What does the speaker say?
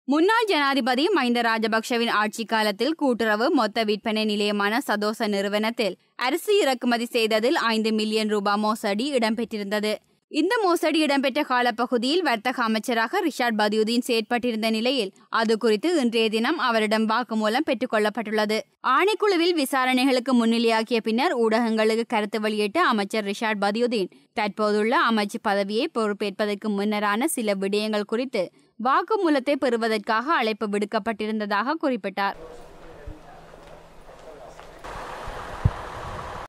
முன்னாள் ஜனாதிபதி மஹிந்த ராஜபக்ஷவின் ஆட்சி காலத்தில் கூட்டுறவு மொத்த விற்பனை நிலையமான சதோச நிறுவனத்தில் அரிசி இறக்குமதி செய்ததில் ஐந்து மில்லியன் ரூபாய் மோசடி இடம்பெற்றிருந்தது இந்த மோசடி இடம்பெற்ற காலப்பகுதியில் வர்த்தக அமைச்சராக ரிஷாட் பதியுதீன் செயற்பட்டிருந்த நிலையில் அது குறித்து இன்றைய தினம் அவரிடம் வாக்குமூலம் பெற்றுக் கொள்ளப்பட்டுள்ளது ஆணைக்குழுவில் விசாரணைகளுக்கு முன்னிலையாக்கிய பின்னர் ஊடகங்களுக்கு கருத்து வெளியிட்ட அமைச்சர் ரிஷாட் பதியுதீன் தற்போதுள்ள அமைச்சு பதவியை பொறுப்பேற்பதற்கு முன்னரான சில விடயங்கள் குறித்து வாக்குமூலத்தை பெறுவதற்காக அழைப்பு விடுக்கப்பட்டிருந்ததாக குறிப்பிட்டார்